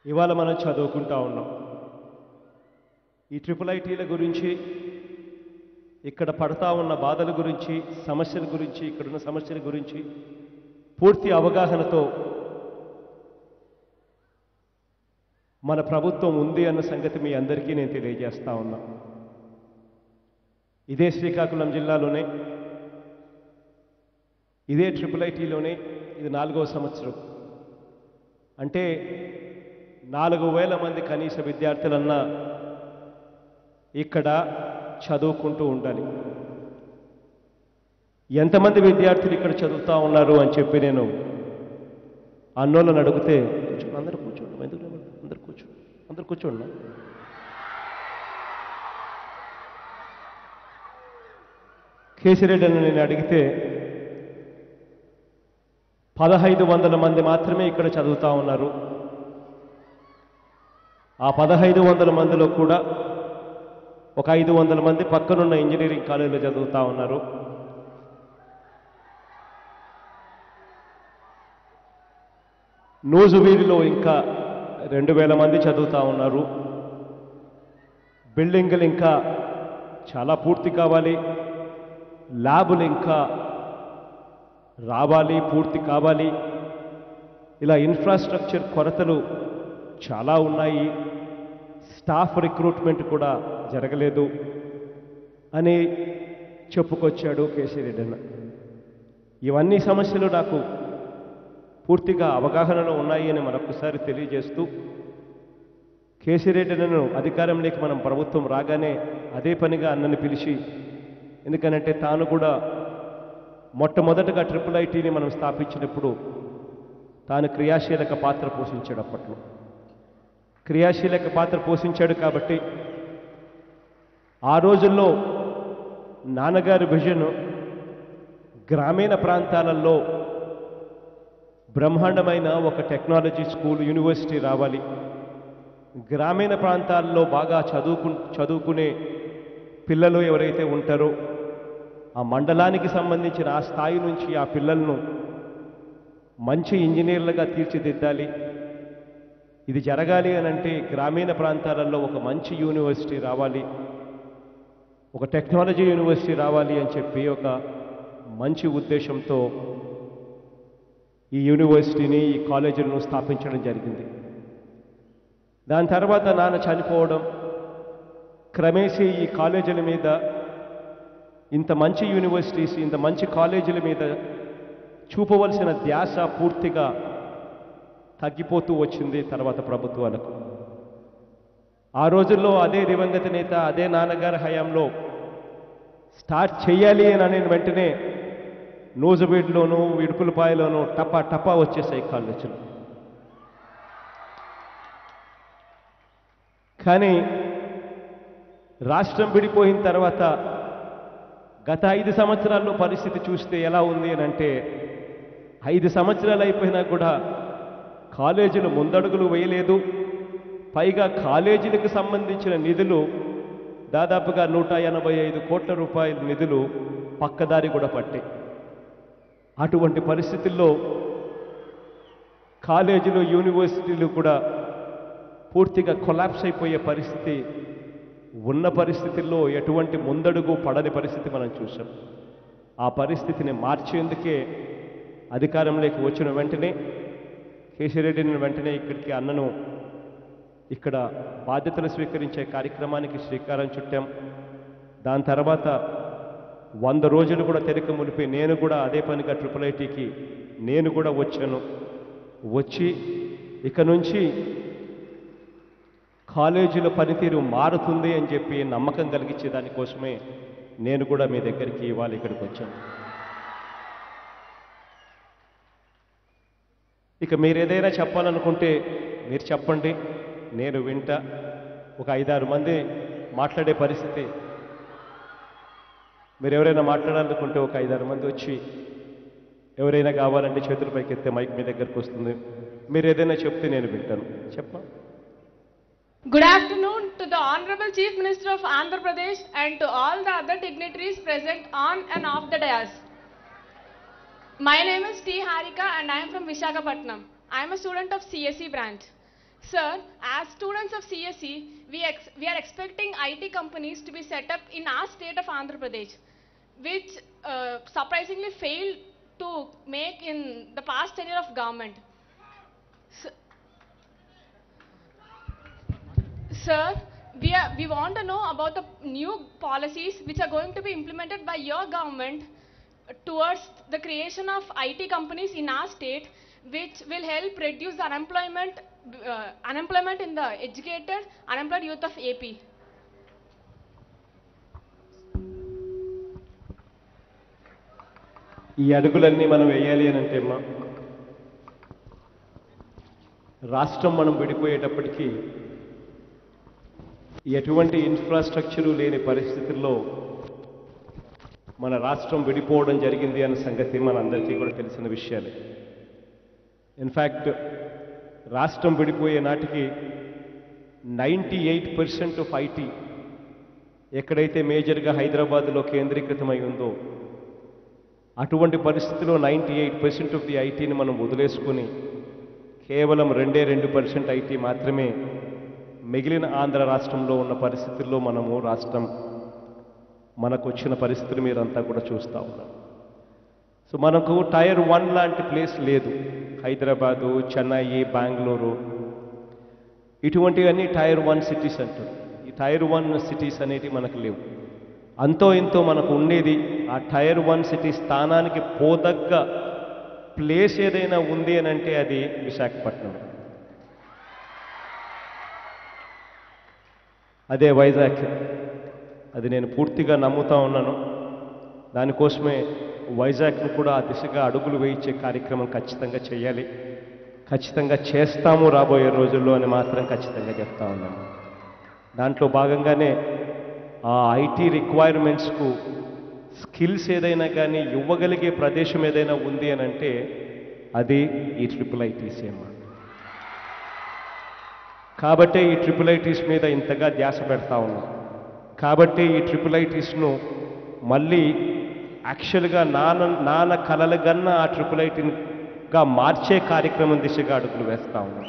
ఇవాళ మనం చదువుకుంటా ఉన్నాం ఈ ట్రిపుల్ ఐటీల గురించి ఇక్కడ పడతా ఉన్న బాధల గురించి సమస్యల గురించి ఇక్కడున్న సమస్యల గురించి పూర్తి అవగాహనతో మన ప్రభుత్వం ఉంది అన్న సంగతి మీ అందరికీ నేను తెలియజేస్తా ఉన్నా ఇదే శ్రీకాకుళం జిల్లాలోనే ఇదే ట్రిపుల్ ఐటీలోనే ఇది నాలుగవ సంవత్సరం అంటే నాలుగు వేల మంది కనీస విద్యార్థులన్నా ఇక్కడ చదువుకుంటూ ఉండాలి ఎంతమంది విద్యార్థులు ఇక్కడ చదువుతా ఉన్నారు అని చెప్పి నేను అన్నోళ్ళని అడిగితే కూర్చోండి అందరూ కూర్చోండి ఎందుకు నిలబడరు? అందరూ కూర్చోండి అందరూ కూర్చోండి కేసిరెడ్డి అని నేను అడిగితే పదహైదు వందల మంది మాత్రమే ఇక్కడ చదువుతా ఉన్నారు ఆ పదహైదు వందల మందిలో కూడా ఒక ఐదు వందల మంది పక్కనున్న ఇంజనీరింగ్ కాలేజీలో చదువుతా ఉన్నారు నూజువీరిలో ఇంకా రెండు వేల మంది చదువుతా ఉన్నారు బిల్డింగులు ఇంకా చాలా పూర్తి కావాలి ల్యాబులు ఇంకా రావాలి పూర్తి కావాలి ఇలా ఇన్ఫ్రాస్ట్రక్చర్ కొరతలు చాలా ఉన్నాయి స్టాఫ్ రిక్రూట్మెంట్ కూడా జరగలేదు అని చెప్పుకొచ్చాడు కేసీ రెడ్డి అన్న ఇవన్నీ సమస్యలు నాకు పూర్తిగా అవగాహనలో ఉన్నాయి అని మరొకసారి తెలియజేస్తూ కేసీరెడ్డిలను అధికారంలోకి మనం ప్రభుత్వం రాగానే అదే పనిగా అన్నని పిలిచి ఎందుకనంటే తాను కూడా మొట్టమొదటగా ట్రిపుల్ ఐటీని మనం స్థాపించినప్పుడు తాను క్రియాశీలక పాత్ర పోషించాడు అప్పట్లో క్రియాశీలక పాత్ర పోషించాడు కాబట్టి ఆ రోజుల్లో నాన్నగారి విజన్ గ్రామీణ ప్రాంతాలలో బ్రహ్మాండమైన ఒక టెక్నాలజీ స్కూల్ యూనివర్సిటీ రావాలి గ్రామీణ ప్రాంతాల్లో బాగా చదువుకు చదువుకునే పిల్లలు ఎవరైతే ఉంటారో ఆ మండలానికి సంబంధించిన ఆ స్థాయి నుంచి ఆ పిల్లలను మంచి ఇంజనీర్లుగా తీర్చిదిద్దాలి ఇది జరగాలి అని అంటే గ్రామీణ ప్రాంతాలలో ఒక మంచి యూనివర్సిటీ రావాలి ఒక టెక్నాలజీ యూనివర్సిటీ రావాలి అని చెప్పి ఒక మంచి ఉద్దేశంతో ఈ యూనివర్సిటీని ఈ కాలేజీలను స్థాపించడం జరిగింది దాని తర్వాత నాన్న చనిపోవడం క్రమేసి ఈ కాలేజీల మీద ఇంత మంచి యూనివర్సిటీస్ ఇంత మంచి కాలేజీల మీద చూపవలసిన ధ్యాస పూర్తిగా తగ్గిపోతూ వచ్చింది తర్వాత ప్రభుత్వాలకు ఆ రోజుల్లో అదే దివంగత నేత అదే నాన్నగారి హయాంలో స్టార్ట్ చేయాలి అని నేను వెంటనే నూజుబీడ్లోను ఇడుపులపాయలోను టపా టపా వచ్చేసాయి కాలేజీలు కానీ రాష్ట్రం విడిపోయిన తర్వాత గత ఐదు సంవత్సరాల్లో పరిస్థితి చూస్తే ఎలా ఉంది అని అంటే ఐదు సంవత్సరాలు అయిపోయినా కూడా కాలేజీలు ముందడుగులు వేయలేదు పైగా కాలేజీలకు సంబంధించిన నిధులు దాదాపుగా నూట ఎనభై ఐదు కోట్ల రూపాయల నిధులు పక్కదారి కూడా పట్టాయి అటువంటి పరిస్థితుల్లో కాలేజీలు యూనివర్సిటీలు కూడా పూర్తిగా కొలాప్స్ అయిపోయే పరిస్థితి ఉన్న పరిస్థితుల్లో ఎటువంటి ముందడుగు పడని పరిస్థితి మనం చూసాం ఆ పరిస్థితిని మార్చేందుకే అధికారంలోకి వచ్చిన వెంటనే కేశిరెడ్డిని వెంటనే ఇక్కడికి అన్నను ఇక్కడ బాధ్యతలు స్వీకరించే కార్యక్రమానికి శ్రీకారం చుట్టాం దాని తర్వాత వంద రోజులు కూడా తెరక మునిపి నేను కూడా అదే పనిగా ట్రిపుల్ ఐటీకి నేను కూడా వచ్చాను వచ్చి ఇక నుంచి కాలేజీల పనితీరు మారుతుంది అని చెప్పి నమ్మకం కలిగించే దానికోసమే నేను కూడా మీ దగ్గరికి ఇవాళ ఇక్కడికి వచ్చాను ఇక మీరు ఏదైనా చెప్పాలనుకుంటే మీరు చెప్పండి నేను వింటా ఒక ఐదారు మంది మాట్లాడే పరిస్థితి మీరు ఎవరైనా మాట్లాడాలనుకుంటే ఒక ఐదారు మంది వచ్చి ఎవరైనా కావాలంటే చేతుల పైకి ఎత్తే మైక్ మీ దగ్గరకు వస్తుంది మీరు ఏదైనా చెప్తే నేను వింటాను చెప్పా Good afternoon to the Honorable Chief Minister of Andhra Pradesh and to all the other dignitaries present on and off the dais. My name is T. Harika and I am from Visakhapatnam. I am a student of CSE branch. Sir, as students of CSE, we, ex- we are expecting IT companies to be set up in our state of Andhra Pradesh, which uh, surprisingly failed to make in the past tenure of government. S- Sir, we, are, we want to know about the new policies which are going to be implemented by your government towards the creation of IT companies in our state, which will help reduce the unemployment, uh, unemployment in the educated, unemployed youth of AP. ఈ అడుగులన్నీ మనం వేయాలి అని అంటే అమ్మా రాష్ట్రం మనం విడిపోయేటప్పటికీ ఎటువంటి infrastructure లేని పరిస్థితుల్లో మన రాష్ట్రం విడిపోవడం జరిగింది అన్న సంగతి మనందరికీ కూడా తెలిసిన విషయాలే ఇన్ఫ్యాక్ట్ రాష్ట్రం విడిపోయే నాటికి ninety eight percent of IT ఎక్కడైతే మేజర్గా హైదరాబాద్లో కేంద్రీకృతమై ఉందో అటువంటి పరిస్థితిలో ninety eight percent of the ఐటీని మనం వదిలేసుకుని కేవలం రెండే రెండు పర్సెంట్ ఐటీ మాత్రమే మిగిలిన ఆంధ్ర రాష్ట్రంలో ఉన్న పరిస్థితుల్లో మనము రాష్ట్రం మనకు వచ్చిన పరిస్థితులు మీరంతా కూడా చూస్తూ ఉన్నారు సో మనకు టైర్ వన్ లాంటి ప్లేస్ లేదు హైదరాబాదు చెన్నై బెంగళూరు ఇటువంటివన్నీ టైర్ వన్ సిటీస్ అంటారు ఈ టైర్ వన్ సిటీస్ అనేవి మనకు లేవు అంతో ఇంతో మనకు ఉండేది ఆ టైర్ వన్ సిటీ స్థానానికి పోదగ్గ ప్లేస్ ఏదైనా ఉంది అని అంటే అది విశాఖపట్నం అదే వైజాగ్ అది నేను పూర్తిగా నమ్ముతా ఉన్నాను దానికోసమే వైజాగ్ను కూడా ఆ దిశగా అడుగులు వేయించే కార్యక్రమం ఖచ్చితంగా చేయాలి ఖచ్చితంగా చేస్తాము రాబోయే రోజుల్లో అని మాత్రం ఖచ్చితంగా చెప్తా ఉన్నాను దాంట్లో భాగంగానే ఆ ఐటీ రిక్వైర్మెంట్స్కు స్కిల్స్ ఏదైనా కానీ ఇవ్వగలిగే ప్రదేశం ఏదైనా ఉంది అని అంటే అది ఈ ట్రిపుల్ ఐటీసీ అన్నమాట కాబట్టే ఈ ట్రిపుల్ ఐటీస్ మీద ఇంతగా ధ్యాస పెడతా ఉన్నాం కాబట్టి ఈ ట్రిపుల్ ఐటీస్ను మళ్ళీ యాక్చువల్గా నాన్న నాన్న కలలు గన్న ఆ ట్రిపుల్ ఐటీగా మార్చే కార్యక్రమం దిశగా అడుగులు వేస్తా ఉన్నాం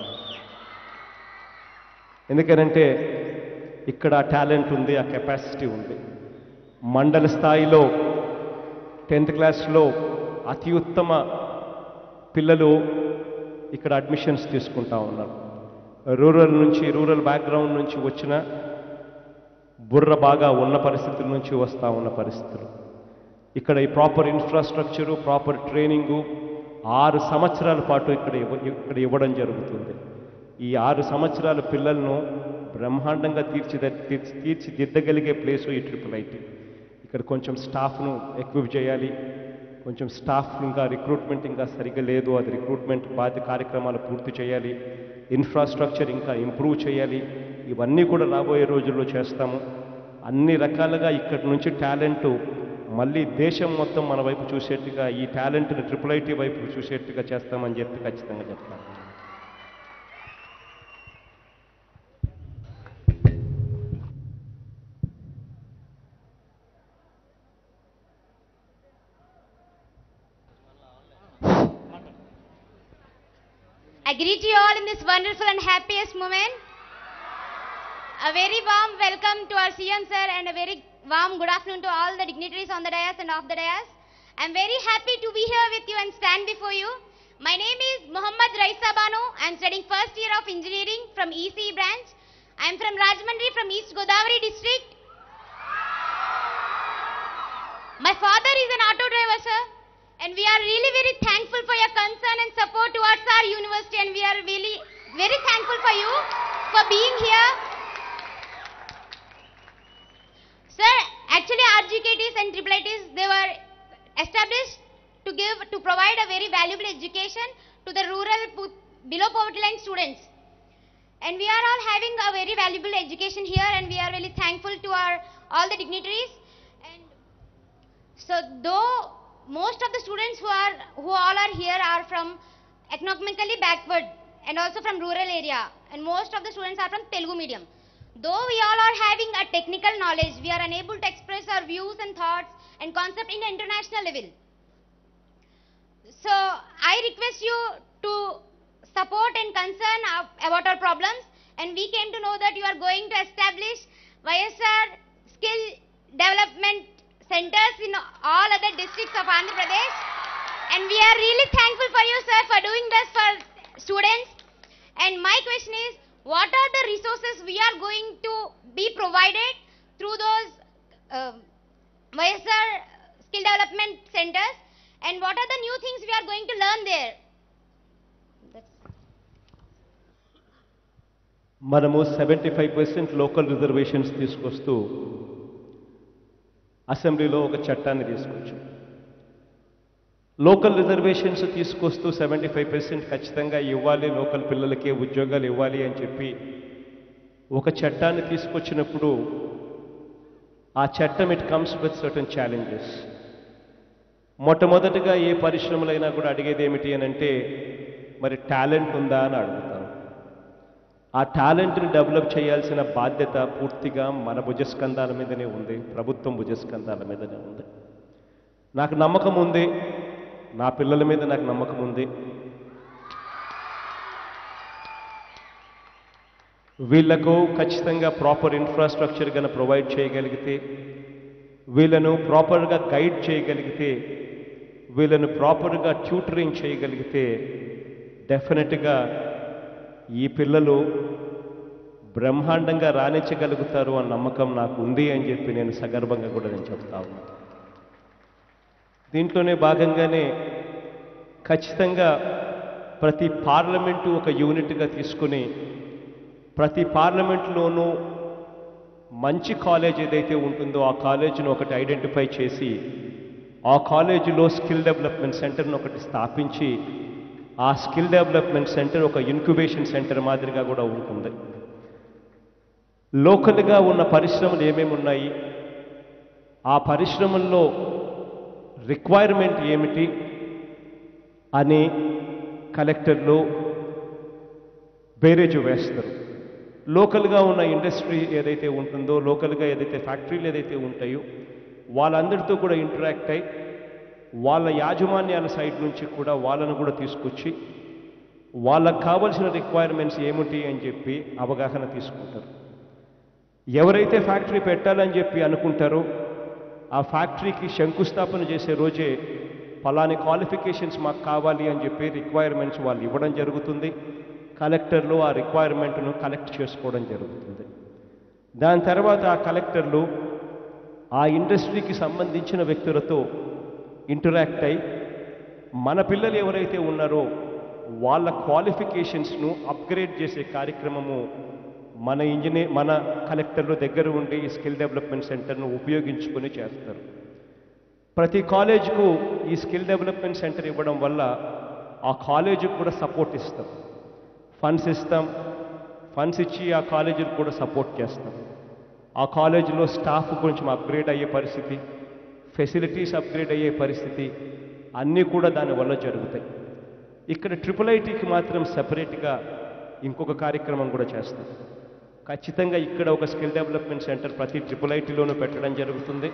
ఎందుకనంటే ఇక్కడ టాలెంట్ ఉంది ఆ కెపాసిటీ ఉంది మండల స్థాయిలో టెన్త్ క్లాస్లో అతి ఉత్తమ పిల్లలు ఇక్కడ అడ్మిషన్స్ తీసుకుంటా ఉన్నారు రూరల్ నుంచి రూరల్ బ్యాక్గ్రౌండ్ నుంచి వచ్చిన బుర్ర బాగా ఉన్న పరిస్థితుల నుంచి వస్తూ ఉన్న పరిస్థితులు ఇక్కడ ఈ ప్రాపర్ ఇన్ఫ్రాస్ట్రక్చరు ప్రాపర్ ట్రైనింగు ఆరు సంవత్సరాల పాటు ఇక్కడ ఇవ్వ ఇక్కడ ఇవ్వడం జరుగుతుంది ఈ ఆరు సంవత్సరాల పిల్లలను బ్రహ్మాండంగా తీర్చిద తీర్చి తీర్చిదిద్దగలిగే ప్లేసు ఈ ట్రిపుల్ ఐటీ ఇక్కడ కొంచెం స్టాఫ్ను ఎక్విప్ చేయాలి కొంచెం స్టాఫ్ ఇంకా రిక్రూట్మెంట్ ఇంకా సరిగ్గా లేదు అది రిక్రూట్మెంట్ బాధ్య కార్యక్రమాలు పూర్తి చేయాలి ఇన్ఫ్రాస్ట్రక్చర్ ఇంకా ఇంప్రూవ్ చేయాలి ఇవన్నీ కూడా రాబోయే రోజుల్లో చేస్తాము అన్ని రకాలుగా ఇక్కడి నుంచి టాలెంట్ మళ్ళీ దేశం మొత్తం మన వైపు చూసేట్టుగా ఈ టాలెంట్ని ట్రిపుల్ ఐటీ వైపు చూసేట్టుగా చేస్తామని చెప్పి ఖచ్చితంగా చెప్తాను I greet you all in this wonderful and happiest moment. A very warm welcome to our CM sir and a very warm good afternoon to all the dignitaries on the dais and off the dais. I'm very happy to be here with you and stand before you. My name is Muhammad Raisa Banu. I'm studying first year of engineering from EC branch. I'm from Rajmandri from East Godavari district. My father is an auto driver, sir. And we are really very thankful for your concern and support towards our university and we are really very thankful for you for being here. Sir, actually RGKTs and IIITs, they were established to give, to provide a very valuable education to the rural po- below poverty line students. And we are all having a very valuable education here and we are really thankful to our, all the dignitaries. And so though most of the students who are who all are here are from economically backward and also from rural area and most of the students are from Telugu medium. Though we all are having a technical knowledge, we are unable to express our views and thoughts and concept in an international level. So I request you to support and concern of- about our problems. And we came to know that you are going to establish YSR skill development centers in all other districts of Andhra Pradesh. And we are really thankful for you, sir, for doing this for students. And my question is, what are the resources we are going to be provided through those uh, YSR skill development centers? And what are the new things we are going to learn there? That's మనము seventy five percent local reservations తీసుకొస్తూ అసెంబ్లీలో ఒక చట్టాన్ని తీసుకొచ్చాం local reservations తీసుకొస్తూ seventy five percent ఖచ్చితంగా ఇవ్వాలి local పిల్లలకే ఉద్యోగాలు ఇవ్వాలి అని చెప్పి ఒక చట్టాన్ని తీసుకొచ్చినప్పుడు ఆ చట్టం it comes with certain challenges మొట్టమొదటిగా ఏ పరిశ్రమలైనా కూడా అడిగేది ఏమిటి అని అంటే మరి టాలెంట్ ఉందా అని అడుగుతారు ఆ టాలెంట్ని డెవలప్ చేయాల్సిన బాధ్యత పూర్తిగా మన భుజస్కంధాల మీదనే ఉంది ప్రభుత్వం భుజస్కంధాల మీదనే ఉంది నాకు నమ్మకం ఉంది నా పిల్లల మీద నాకు నమ్మకం ఉంది వీళ్లకు ఖచ్చితంగా ప్రాపర్ ఇన్ఫ్రాస్ట్రక్చర్ కనుక ప్రొవైడ్ చేయగలిగితే వీళ్ళను ప్రాపర్గా గైడ్ చేయగలిగితే వీళ్ళను ప్రాపర్గా ట్యూటరింగ్ చేయగలిగితే డెఫినెట్గా ఈ పిల్లలు బ్రహ్మాండంగా రాణించగలుగుతారు అన్న నమ్మకం నాకు ఉంది అని చెప్పి నేను సగర్భంగా కూడా నేను చెప్తా ఉన్నాను దీంట్లోనే భాగంగానే ఖచ్చితంగా ప్రతి పార్లమెంటు ఒక యూనిట్గా తీసుకుని ప్రతి పార్లమెంట్లోనూ మంచి కాలేజ్ ఏదైతే ఉంటుందో ఆ కాలేజీని ఒకటి ఐడెంటిఫై చేసి ఆ కాలేజీలో స్కిల్ డెవలప్మెంట్ సెంటర్ను ఒకటి స్థాపించి ఆ స్కిల్ డెవలప్మెంట్ సెంటర్ ఒక ఇన్క్యుబేషన్ సెంటర్ మాదిరిగా కూడా ఉంటుంది లోకల్గా ఉన్న పరిశ్రమలు ఏమేమి ఉన్నాయి ఆ పరిశ్రమల్లో రిక్వైర్మెంట్ ఏమిటి అని కలెక్టర్లు బేరేజ్ వేస్తారు లోకల్గా ఉన్న ఇండస్ట్రీ ఏదైతే ఉంటుందో లోకల్గా ఏదైతే ఫ్యాక్టరీలు ఏదైతే ఉంటాయో వాళ్ళందరితో కూడా ఇంటరాక్ట్ అయి వాళ్ళ యాజమాన్యాల సైడ్ నుంచి కూడా వాళ్ళను కూడా తీసుకొచ్చి వాళ్ళకు కావలసిన రిక్వైర్మెంట్స్ ఏమిటి అని చెప్పి అవగాహన తీసుకుంటారు ఎవరైతే ఫ్యాక్టరీ పెట్టాలని చెప్పి అనుకుంటారో ఆ ఫ్యాక్టరీకి శంకుస్థాపన చేసే రోజే ఫలాని క్వాలిఫికేషన్స్ మాకు కావాలి అని చెప్పి రిక్వైర్మెంట్స్ వాళ్ళు ఇవ్వడం జరుగుతుంది కలెక్టర్లు ఆ రిక్వైర్మెంట్ను కలెక్ట్ చేసుకోవడం జరుగుతుంది దాని తర్వాత ఆ కలెక్టర్లు ఆ ఇండస్ట్రీకి సంబంధించిన వ్యక్తులతో ఇంటరాక్ట్ అయి మన పిల్లలు ఎవరైతే ఉన్నారో వాళ్ళ క్వాలిఫికేషన్స్ను అప్గ్రేడ్ చేసే కార్యక్రమము మన ఇంజనీర్ మన కలెక్టర్లు దగ్గర ఉండి ఈ స్కిల్ డెవలప్మెంట్ సెంటర్ను ఉపయోగించుకొని చేస్తారు ప్రతి కాలేజ్కు ఈ స్కిల్ డెవలప్మెంట్ సెంటర్ ఇవ్వడం వల్ల ఆ కాలేజీకి కూడా సపోర్ట్ ఇస్తాం ఫండ్స్ ఇస్తాం ఫండ్స్ ఇచ్చి ఆ కాలేజీకి కూడా సపోర్ట్ చేస్తాం ఆ కాలేజీలో స్టాఫ్ కొంచెం అప్గ్రేడ్ అయ్యే పరిస్థితి ఫెసిలిటీస్ అప్గ్రేడ్ అయ్యే పరిస్థితి అన్నీ కూడా దానివల్ల జరుగుతాయి ఇక్కడ ట్రిపుల్ ఐటీకి మాత్రం సెపరేట్గా ఇంకొక కార్యక్రమం కూడా చేస్తాం ఖచ్చితంగా ఇక్కడ ఒక స్కిల్ డెవలప్మెంట్ సెంటర్ ప్రతి ట్రిపుల్ ఐటీలోనూ పెట్టడం జరుగుతుంది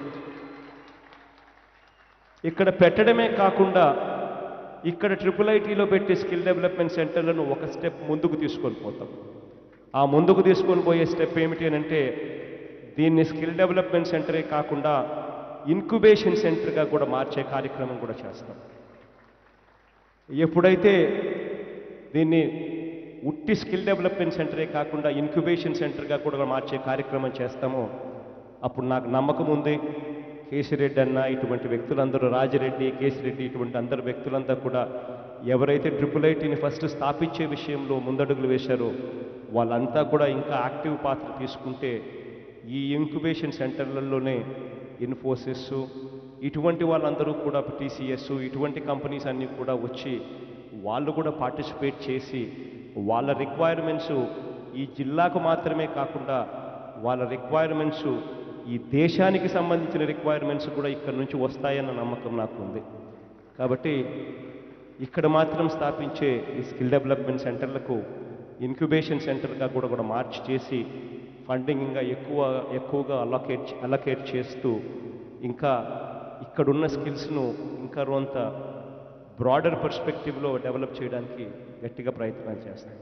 ఇక్కడ పెట్టడమే కాకుండా ఇక్కడ ట్రిపుల్ ఐటీలో పెట్టే స్కిల్ డెవలప్మెంట్ సెంటర్లను ఒక స్టెప్ ముందుకు తీసుకొని పోతాం ఆ ముందుకు తీసుకొని పోయే స్టెప్ ఏమిటి అని అంటే దీన్ని స్కిల్ డెవలప్మెంట్ సెంటరే కాకుండా ఇన్క్యుబేషన్ సెంటర్గా కూడా మార్చే కార్యక్రమం కూడా చేస్తాం ఎప్పుడైతే దీన్ని ఉట్టి స్కిల్ డెవలప్మెంట్ సెంటరే కాకుండా ఇన్క్యుబేషన్ సెంటర్గా కూడా మార్చే కార్యక్రమం చేస్తామో అప్పుడు నాకు నమ్మకం ఉంది కేసిరెడ్డి అన్న ఇటువంటి వ్యక్తులందరూ రాజిరెడ్డి కేసిరెడ్డి ఇటువంటి అందరు వ్యక్తులంతా కూడా ఎవరైతే ట్రిపుల్ ఐటీని ఫస్ట్ స్థాపించే విషయంలో ముందడుగులు వేశారో వాళ్ళంతా కూడా ఇంకా యాక్టివ్ పాత్ర తీసుకుంటే ఈ ఇంక్యుబేషన్ సెంటర్లలోనే ఇన్ఫోసిస్ ఇటువంటి వాళ్ళందరూ కూడా టీసీఎస్ ఇటువంటి కంపెనీస్ అన్నీ కూడా వచ్చి వాళ్ళు కూడా పార్టిసిపేట్ చేసి వాళ్ళ రిక్వైర్మెంట్స్ ఈ జిల్లాకు మాత్రమే కాకుండా వాళ్ళ రిక్వైర్మెంట్స్ ఈ దేశానికి సంబంధించిన రిక్వైర్మెంట్స్ కూడా ఇక్కడ నుంచి వస్తాయన్న నమ్మకం నాకు ఉంది కాబట్టి ఇక్కడ మాత్రం స్థాపించే ఈ స్కిల్ డెవలప్మెంట్ సెంటర్లకు ఇన్క్యుబేషన్ సెంటర్గా కూడా కూడా మార్చి చేసి ఫండింగ్ ఇంకా ఎక్కువ ఎక్కువగా అలొకేట్ అలొకేట్ చేస్తూ ఇంకా ఇక్కడున్న స్కిల్స్ను ఇంకా కొంత బ్రాడర్ పర్స్పెక్టివ్లో డెవలప్ చేయడానికి గట్టిగా ప్రయత్నం చేస్తాం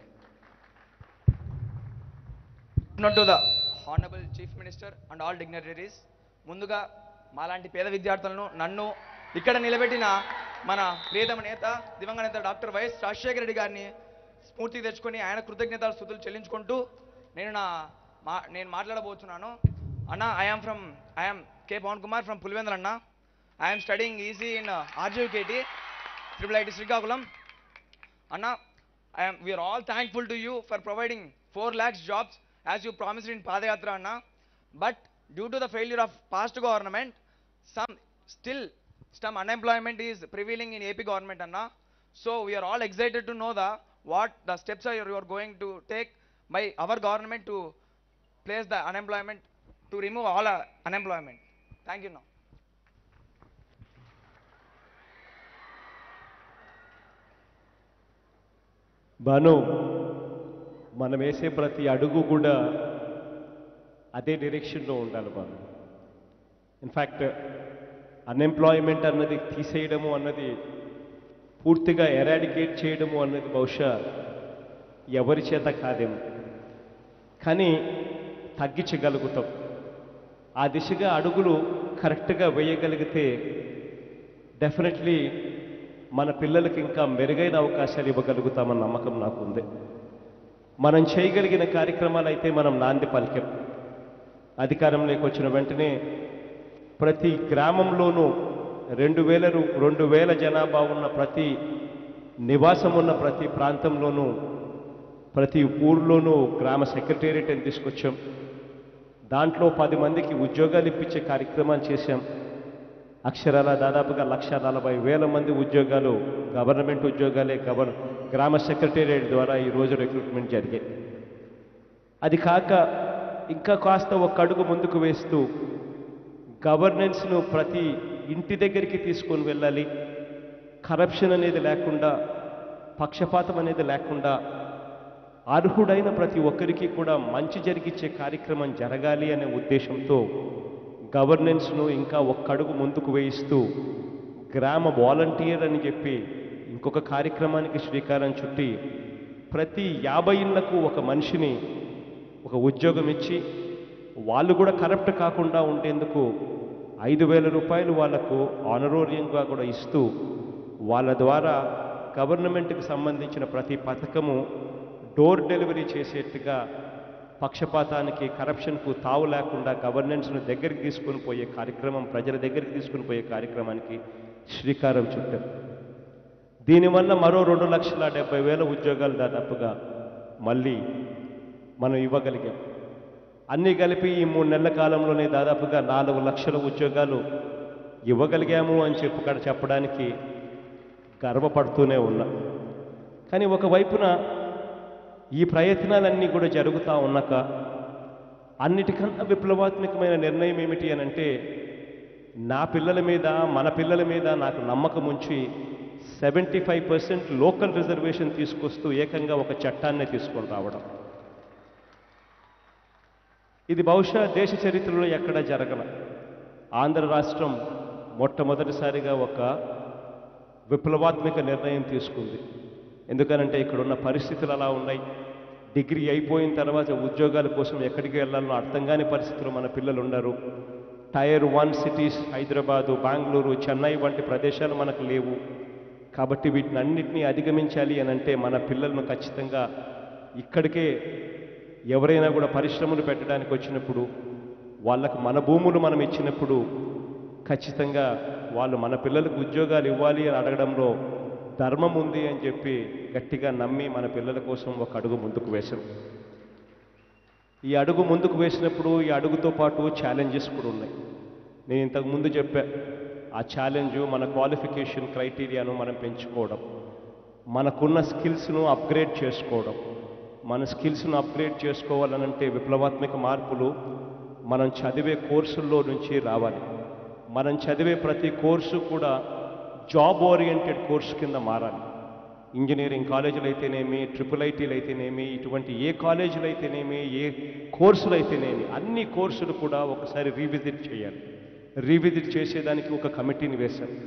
to the honourable chief minister and all dignitaries ముందుగా మాలాంటి పేద విద్యార్థులను నన్ను ఇక్కడ నిలబెట్టిన మన ప్రియతమ నేత దివంగత నేత డాక్టర్ వైఎస్ రాజశేఖర రెడ్డి గారిని స్ఫూర్తి తెచ్చుకొని ఆయన కృతజ్ఞతలు స్థుతులు చెల్లించుకుంటూ నేను నా మా నేను మాట్లాడబోతున్నాను అన్న I'm from I'm K Pavan Kumar from Pulivendula అన్న I'm studying easy in RGUKT triple IT Srikakulam Anna, I am, we are all thankful to you for providing 4 lakhs jobs as you promised in Padayatra, Anna. But due to the failure of past government, some still some unemployment is prevailing in AP government, Anna. So we are all excited to know the what the steps are you are going to take by our government to place the unemployment to remove all uh, unemployment. Thank you now. Bhanu మనం వేసే ప్రతి అడుగు కూడా అదే డైరెక్షన్లో ఉండాలి Bhanu in fact unemployment అన్నది తీసేయడము అన్నది పూర్తిగా ఎరాడికేట్ చేయడము అన్నది బహుశా ఎవరి చేత కాదేమో కానీ తగ్గించగలుగుతాం ఆ దిశగా అడుగులు కరెక్ట్గా వేయగలిగితే డెఫినెట్లీ మన పిల్లలకి ఇంకా మెరుగైన అవకాశాలు ఇవ్వగలుగుతామన్న నమ్మకం నాకుంది మనం చేయగలిగిన కార్యక్రమాలు అయితే మనం నాంది పలికాం అధికారంలోకి వచ్చిన వెంటనే ప్రతి గ్రామంలోనూ రెండు వేల రు- రెండు వేల జనాభా ఉన్న ప్రతి నివాసం ఉన్న ప్రతి ప్రాంతంలోనూ ప్రతి ఊర్లోనూ గ్రామ సెక్రటేరియట్ అని తీసుకొచ్చాం దాంట్లో పది మందికి ఉద్యోగాలు ఇప్పించే కార్యక్రమాలు చేశాం అక్షరాల దాదాపుగా లక్ష నలభై వేల మంది ఉద్యోగాలు గవర్నమెంట్ ఉద్యోగాలే గవర్ గ్రామ సెక్రటేరియట్ ద్వారా ఈరోజు రిక్రూట్మెంట్ జరిగాయి అది కాక ఇంకా కాస్త ఒక అడుగు ముందుకు వేస్తూ గవర్నెన్స్ను ప్రతి ఇంటి దగ్గరికి తీసుకొని వెళ్ళాలి కరప్షన్ అనేది లేకుండా పక్షపాతం అనేది లేకుండా అర్హుడైన ప్రతి ఒక్కరికి కూడా మంచి జరిగించే కార్యక్రమం జరగాలి అనే ఉద్దేశంతో గవర్నెన్స్ను ఇంకా ఒక్క అడుగు ముందుకు వేయిస్తూ గ్రామ వాలంటీర్ అని చెప్పి ఇంకొక కార్యక్రమానికి శ్రీకారం చుట్టి ప్రతి యాభై ఇళ్లకు ఒక మనిషిని ఒక ఉద్యోగం ఇచ్చి వాళ్ళు కూడా కరప్ట్ కాకుండా ఉండేందుకు ఐదు వేల రూపాయలు వాళ్లకు ఆనరోరియంగా కూడా ఇస్తూ వాళ్ళ ద్వారా గవర్నమెంట్కి సంబంధించిన ప్రతి పథకము డోర్ డెలివరీ చేసేట్టుగా పక్షపాతానికి కరప్షన్కు తావు లేకుండా గవర్నెన్స్ను దగ్గరికి తీసుకొని పోయే కార్యక్రమం ప్రజల దగ్గరికి తీసుకొని పోయే కార్యక్రమానికి శ్రీకారం చుట్టాం దీనివల్ల మరో రెండు లక్షల డెబ్బై వేల ఉద్యోగాలు దాదాపుగా మళ్ళీ మనం ఇవ్వగలిగాం అన్నీ కలిపి ఈ మూడు నెలల కాలంలోనే దాదాపుగా నాలుగు లక్షల ఉద్యోగాలు ఇవ్వగలిగాము అని చెప్పు చెప్పడానికి గర్వపడుతూనే ఉన్నా కానీ ఒకవైపున ఈ ప్రయత్నాలన్నీ కూడా జరుగుతూ ఉన్నాక అన్నిటికన్నా విప్లవాత్మకమైన నిర్ణయం ఏమిటి అని అంటే నా పిల్లల మీద మన పిల్లల మీద నాకు నమ్మకం ఉంచి seventy five percent local reservation తీసుకొస్తూ ఏకంగా ఒక చట్టాన్ని తీసుకొని రావడం ఇది బహుశా దేశ చరిత్రలో ఎక్కడా జరగల ఆంధ్ర రాష్ట్రం మొట్టమొదటిసారిగా ఒక విప్లవాత్మక నిర్ణయం తీసుకుంది ఎందుకనంటే ఇక్కడ ఉన్న పరిస్థితులు అలా ఉన్నాయి డిగ్రీ అయిపోయిన తర్వాత ఉద్యోగాల కోసం ఎక్కడికి వెళ్ళాలో అర్థం కాని పరిస్థితులు మన పిల్లలు ఉన్నారు tier one cities Hyderabad Bengaluru Chennai వంటి ప్రదేశాలు మనకు లేవు కాబట్టి వీటిని అన్నింటినీ అధిగమించాలి అని అంటే మన పిల్లలను ఖచ్చితంగా ఇక్కడికే ఎవరైనా కూడా పరిశ్రమలు పెట్టడానికి వచ్చినప్పుడు వాళ్ళకు మన భూములు మనం ఇచ్చినప్పుడు ఖచ్చితంగా వాళ్ళు మన పిల్లలకు ఉద్యోగాలు ఇవ్వాలి అని అడగడంలో ధర్మం ఉంది అని చెప్పి గట్టిగా నమ్మి మన పిల్లల కోసం ఒక అడుగు ముందుకు వేశాం ఈ అడుగు ముందుకు వేసినప్పుడు ఈ అడుగుతో పాటు ఛాలెంజెస్ కూడా ఉన్నాయి నేను ఇంతకు ముందు చెప్పా ఆ ఛాలెంజ్ మన క్వాలిఫికేషన్ క్రైటీరియాను మనం పెంచుకోవడం మనకున్న స్కిల్స్ను అప్గ్రేడ్ చేసుకోవడం మన స్కిల్స్ను అప్గ్రేడ్ చేసుకోవాలనంటే విప్లవాత్మక మార్పులు మనం చదివే కోర్సుల్లో నుంచి రావాలి మనం చదివే ప్రతి కోర్సు కూడా జాబ్ ఓరియంటెడ్ కోర్సు కింద మారాలి ఇంజనీరింగ్ కాలేజీలు అయితేనేమి ట్రిపుల్ ఐటీలు అయితేనేమి ఇటువంటి ఏ కాలేజీలు అయితేనేమి ఏ కోర్సులు అయితేనేమి అన్ని కోర్సులు కూడా ఒకసారి రీవిజిట్ చేయాలి రీవిజిట్ చేసేదానికి ఒక కమిటీని వేశాం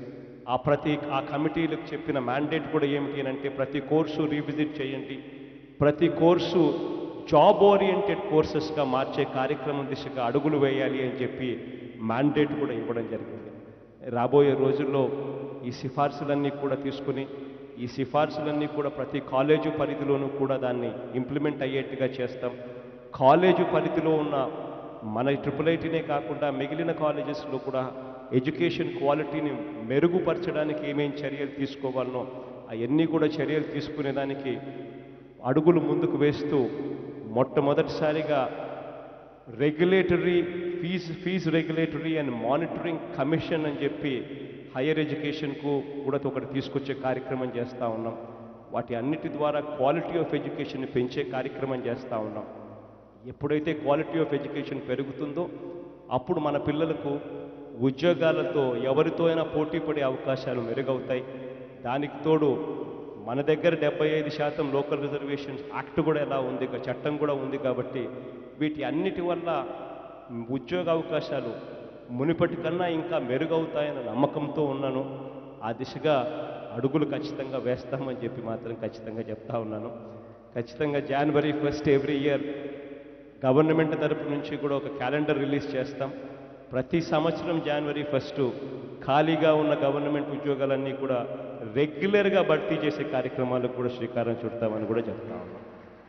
ఆ ప్రతి ఆ కమిటీలకు చెప్పిన మ్యాండేట్ కూడా ఏమిటి అని అంటే ప్రతి కోర్సు రీవిజిట్ చేయండి ప్రతి కోర్సు జాబ్ ఓరియంటెడ్ కోర్సెస్గా మార్చే కార్యక్రమం దిశగా అడుగులు వేయాలి అని చెప్పి మ్యాండేట్ కూడా ఇవ్వడం జరిగింది రాబోయే రోజుల్లో ఈ సిఫార్సులన్నీ కూడా తీసుకుని ఈ సిఫార్సులన్నీ కూడా ప్రతి కాలేజు పరిధిలోనూ కూడా దాన్ని ఇంప్లిమెంట్ అయ్యేట్టుగా చేస్తాం కాలేజు పరిధిలో ఉన్న మన ట్రిపుల్ ఐటీనే కాకుండా మిగిలిన కాలేజెస్లో కూడా ఎడ్యుకేషన్ క్వాలిటీని మెరుగుపరచడానికి ఏమేం చర్యలు తీసుకోవాలనో అవన్నీ కూడా చర్యలు తీసుకునేదానికి అడుగులు ముందుకు వేస్తూ మొట్టమొదటిసారిగా regulatory fee fee regulatory and monitoring commission అని చెప్పి హయ్యర్ ఎడ్యుకేషన్కు కూడా ఒకటి తీసుకొచ్చే కార్యక్రమం చేస్తూ ఉన్నాం వాటి అన్నిటి ద్వారా క్వాలిటీ ఆఫ్ ఎడ్యుకేషన్ పెంచే కార్యక్రమం చేస్తూ ఉన్నాం ఎప్పుడైతే క్వాలిటీ ఆఫ్ ఎడ్యుకేషన్ పెరుగుతుందో అప్పుడు మన పిల్లలకు ఉద్యోగాలతో ఎవరితో అయినా పోటీ పడే అవకాశాలు మెరుగవుతాయి దానికి తోడు మన దగ్గర డెబ్బై ఐదు శాతం లోకల్ రిజర్వేషన్స్ యాక్ట్ కూడా ఎలా ఉంది ఇక చట్టం కూడా ఉంది కాబట్టి వీటి అన్నిటి వల్ల ఉద్యోగ అవకాశాలు మునిపటి కన్నా ఇంకా మెరుగవుతాయన్న నమ్మకంతో ఉన్నాను ఆ దిశగా అడుగులు ఖచ్చితంగా వేస్తామని చెప్పి మాత్రం ఖచ్చితంగా చెప్తా ఉన్నాను ఖచ్చితంగా జనవరి ఫస్ట్ ఎవ్రీ ఇయర్ గవర్నమెంట్ తరపు నుంచి కూడా ఒక క్యాలెండర్ రిలీజ్ చేస్తాం ప్రతి సంవత్సరం జనవరి ఫస్ట్ ఖాళీగా ఉన్న గవర్నమెంట్ ఉద్యోగాలన్నీ కూడా రెగ్యులర్గా భర్తీ చేసే కార్యక్రమాలకు కూడా శ్రీకారం చుడతామని కూడా చెప్తా ఉన్నాం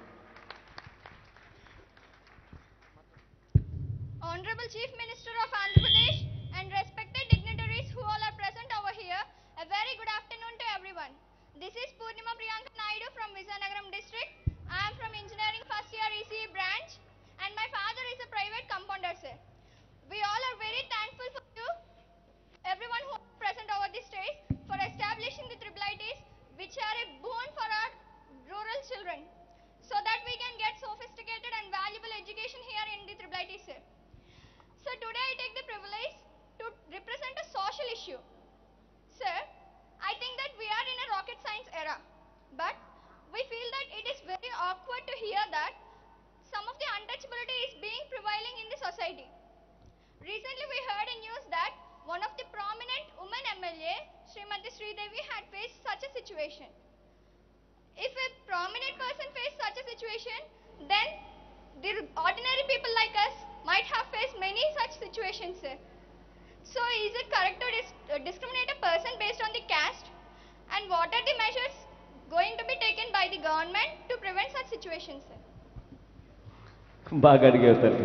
Honorable Chief Minister of Andhra Pradesh and respected dignitaries who all are present over here, a very good afternoon to everyone. This is Purnima Priyanka Naidu from Vizianagaram district. I am from engineering first year ECE branch and my father is a private compounder sir. We all are very thankful for you, everyone who is present over this stage for establishing the triple ITs which are a boon for our rural children so that we can get sophisticated and valuable education here in the triple ITs sir. So today I take the privilege to represent a social issue. Sir, I think that we are in a rocket science era, but we feel that it is very awkward to hear that some of the untouchability is being prevailing in the society. Recently we heard in news that one of the prominent women MLA, Srimati Sridevi had faced such a situation. If a prominent person faced such a situation, then the ordinary people like us might have faced many such situations, sir. So, is it correct to dis- uh, discriminate a person based on the caste? And what are the measures going to be taken by the government to prevent such situations, sir? బాగా అడిగారు తల్లి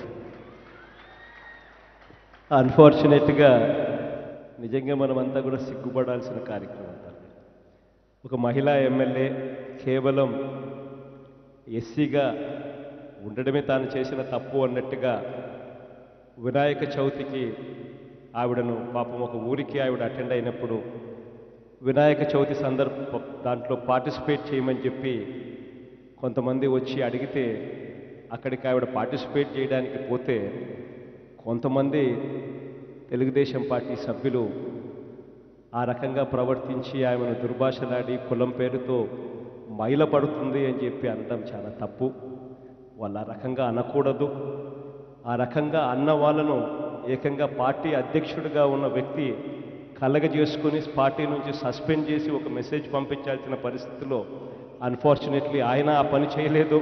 అన్ఫార్చునేట్గా నిజంగా మనమంతా కూడా సిగ్గుపడాల్సిన కార్యక్రమం తల్లి ఒక మహిళా ఎమ్మెల్యే కేవలం ఎస్సీగా ఉండడమే తాను చేసిన తప్పు అన్నట్టుగా వినాయక చవితికి ఆవిడను పాపం ఒక ఊరికి ఆవిడ అటెండ్ అయినప్పుడు వినాయక చవితి సందర్భ దాంట్లో పార్టిసిపేట్ చేయమని చెప్పి కొంతమంది వచ్చి అడిగితే అక్కడికి ఆవిడ పార్టిసిపేట్ చేయడానికి పోతే కొంతమంది తెలుగుదేశం పార్టీ సభ్యులు ఆ రకంగా ప్రవర్తించి ఆమెను దుర్భాషలాడి కులం పేరుతో మైల పడుతుంది అని చెప్పి అనడం చాలా తప్పు వాళ్ళు ఆ రకంగా అనకూడదు ఆ రకంగా అన్న వాళ్ళను ఏకంగా పార్టీ అధ్యక్షుడిగా ఉన్న వ్యక్తి కలగజేసుకుని పార్టీ నుంచి సస్పెండ్ చేసి ఒక మెసేజ్ పంపించాల్సిన పరిస్థితిలో అన్ఫార్చునేట్లీ ఆయన ఆ పని చేయలేదు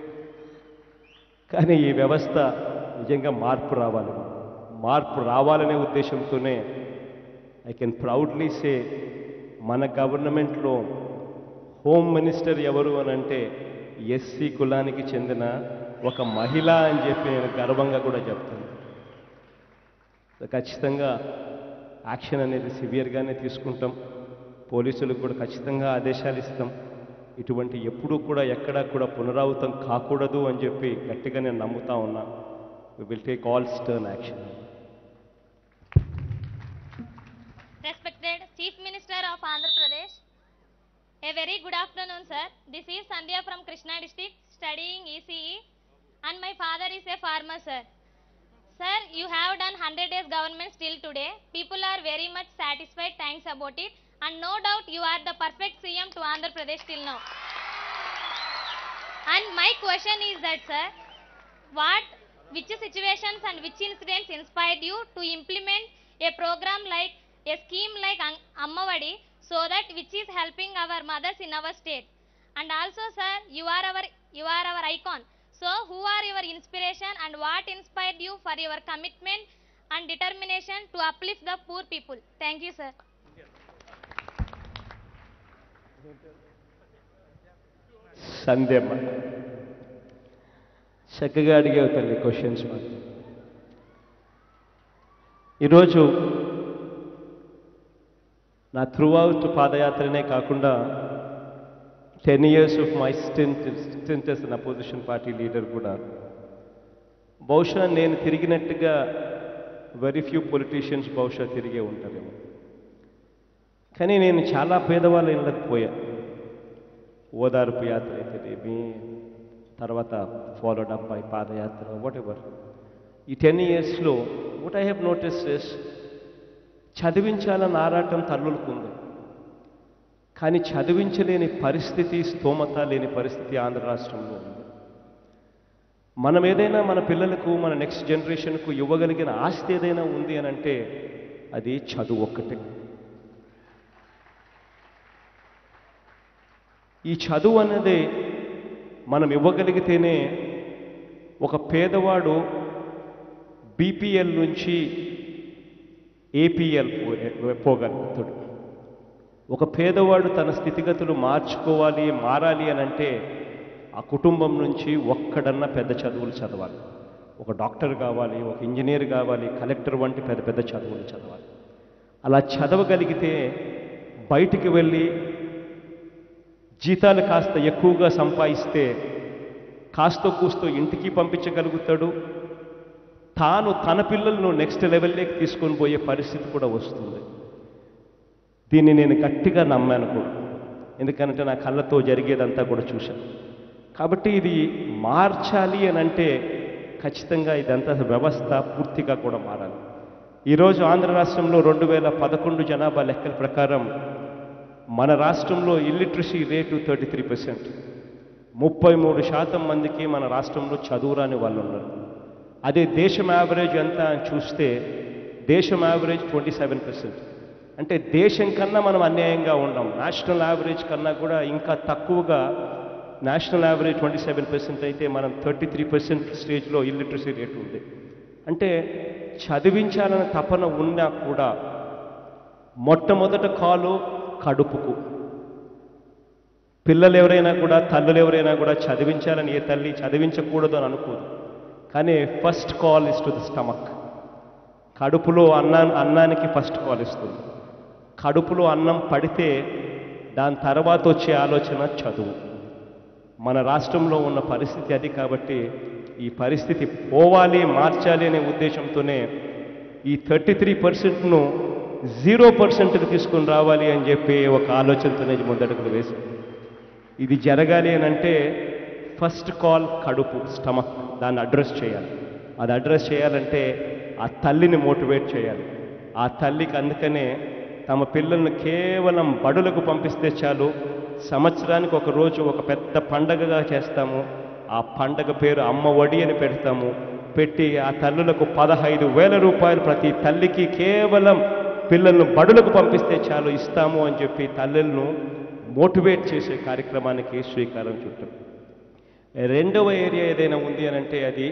కానీ ఈ వ్యవస్థ నిజంగా మార్పు రావాలి మార్పు రావాలనే ఉద్దేశంతోనే ఐ కెన్ ప్రౌడ్లీ సే మన గవర్నమెంట్లో హోమ్ మినిస్టర్ ఎవరు అని అంటే ఎస్సీ కులానికి చెందిన ఒక మహిళ అని చెప్పి నేను గర్వంగా కూడా చెప్తాను సో ఖచ్చితంగా యాక్షన్ అనేది సివియర్గానే తీసుకుంటాం పోలీసులకు కూడా ఖచ్చితంగా ఆదేశాలు ఇస్తాం ఇటువంటి ఎప్పుడూ కూడా ఎక్కడా కూడా పునరావృతం కాకూడదు అని చెప్పి గట్టిగా నేను నమ్ముతా ఉన్నా we will take all stern action Respected Chief Minister of Andhra Pradesh, a very good afternoon, sir. This is Sandhya from Krishna district, studying ECE, and my father is a farmer, sir. Sir, you have done 100 days government still today. People are very much satisfied, thanks about it, and no doubt you are the perfect CM to Andhra Pradesh till now. And my question is that, sir, what, which situations and which incidents inspired you to implement a program like a scheme like Ang- Ammavadi so that which is helping our mothers in our state. And also, sir, you are our you are our icon. So, who are your inspiration and what inspired you for your commitment and determination to uplift the poor people? Thank you, sir. Sandhyamma చక్కగా అడిగేవి తల్లి questions మాకు ఈరోజు నా through throughout పాదయాత్రనే కాకుండా ten years of my stint stint as an opposition party leader కూడా బహుశా నేను తిరిగినట్టుగా వెరీ ఫ్యూ పొలిటీషియన్స్ బహుశా తిరిగే ఉంటారేమో కానీ నేను చాలా పేదవాళ్ళ ఇళ్ళకి పోయా ఓదార్పు యాత్ర అయితేనేమి తర్వాత ఫాలోడ్ అప్ బై పాదయాత్ర వాట్ ఎవర్ ఈ టెన్ ఇయర్స్లో what I have notice is చదివించాలన్న ఆరాటం తల్లులకు ఉంది కానీ చదివించలేని పరిస్థితి స్తోమత లేని పరిస్థితి ఆంధ్ర రాష్ట్రంలో ఉంది మనం ఏదైనా మన పిల్లలకు మన నెక్స్ట్ జనరేషన్కు ఇవ్వగలిగిన ఆస్తి ఏదైనా ఉంది అని అంటే అది చదువు ఒక్కటే ఈ చదువు అన్నది మనం ఇవ్వగలిగితేనే ఒక పేదవాడు బీపీఎల్ నుంచి ఏపీఎల్ పోగలుగుతాడు ఒక పేదవాడు తన స్థితిగతులు మార్చుకోవాలి మారాలి అని అంటే ఆ కుటుంబం నుంచి ఒక్కడన్నా పెద్ద చదువులు చదవాలి ఒక డాక్టర్ కావాలి ఒక ఇంజనీర్ కావాలి కలెక్టర్ వంటి పెద్ద పెద్ద చదువులు చదవాలి అలా చదవగలిగితే బయటికి వెళ్ళి జీతాలు కాస్త ఎక్కువగా సంపాదిస్తే కాస్తో కూస్తో ఇంటికి పంపించగలుగుతాడు తాను తన పిల్లలను నెక్స్ట్ లెవెల్లోకి తీసుకొని పోయే పరిస్థితి కూడా వస్తుంది దీన్ని నేను గట్టిగా నమ్మాను కూడా ఎందుకంటే నా కళ్ళతో జరిగేదంతా కూడా చూశాను కాబట్టి ఇది మార్చాలి అని అంటే ఖచ్చితంగా ఇదంతా వ్యవస్థ పూర్తిగా కూడా మారాలి ఈరోజు ఆంధ్ర రాష్ట్రంలో రెండు వేల పదకొండు జనాభా లెక్కల ప్రకారం మన రాష్ట్రంలో illiteracy rate thirty three percent ముప్పై మూడు శాతం మందికి మన రాష్ట్రంలో చదువురాని వాళ్ళు ఉన్నారు అదే దేశం యావరేజ్ ఎంత అని చూస్తే దేశం యావరేజ్ ట్వంటీ సెవెన్ పర్సెంట్ అంటే దేశం కన్నా మనం అన్యాయంగా ఉన్నాం నేషనల్ యావరేజ్ కన్నా కూడా ఇంకా తక్కువగా national average twenty seven percent అయితే మనం థర్టీ త్రీ పర్సెంట్ స్టేజ్లో ఇల్లిటరసీ రేటు ఉంది అంటే చదివించాలన్న తపన ఉన్నా కూడా మొట్టమొదట కాలు కడుపుకు పిల్లలు ఎవరైనా కూడా తల్లులు ఎవరైనా కూడా చదివించాలని ఏ తల్లి చదివించకూడదు అని అనుకోదు కానీ first call is to the stomach కడుపులో అన్నా అన్నానికి ఫస్ట్ కాల్ ఇస్తుంది కడుపులో అన్నం పడితే దాని తర్వాత వచ్చే ఆలోచన చదువు మన రాష్ట్రంలో ఉన్న పరిస్థితి అది కాబట్టి ఈ పరిస్థితి పోవాలి మార్చాలి అనే ఉద్దేశంతోనే ఈ థర్టీ త్రీ పర్సెంట్ను జీరో పర్సెంట్కి తీసుకుని రావాలి అని చెప్పి ఒక ఆలోచనతోనే ముందడుగులు వేశాం ఇది జరగాలి అని అంటే ఫస్ట్ కాల్ కడుపు స్టమక్ దాన్ని అడ్రస్ చేయాలి అది అడ్రస్ చేయాలంటే ఆ తల్లిని మోటివేట్ చేయాలి ఆ తల్లికి అందుకనే తమ పిల్లల్ని కేవలం బడులకు పంపిస్తే చాలు సంవత్సరానికి ఒక రోజు ఒక పెద్ద పండగగా చేస్తాము ఆ పండగ పేరు అమ్మ ఒడి అని పెడతాము పెట్టి ఆ తల్లులకు పదహైదు వేల రూపాయలు ప్రతి తల్లికి కేవలం పిల్లలను బడులకు పంపిస్తే చాలు ఇస్తాము అని చెప్పి తల్లులను మోటివేట్ చేసే కార్యక్రమానికి శ్రీకారం చుట్టాం రెండవ ఏరియా ఏదైనా ఉంది అని అంటే అది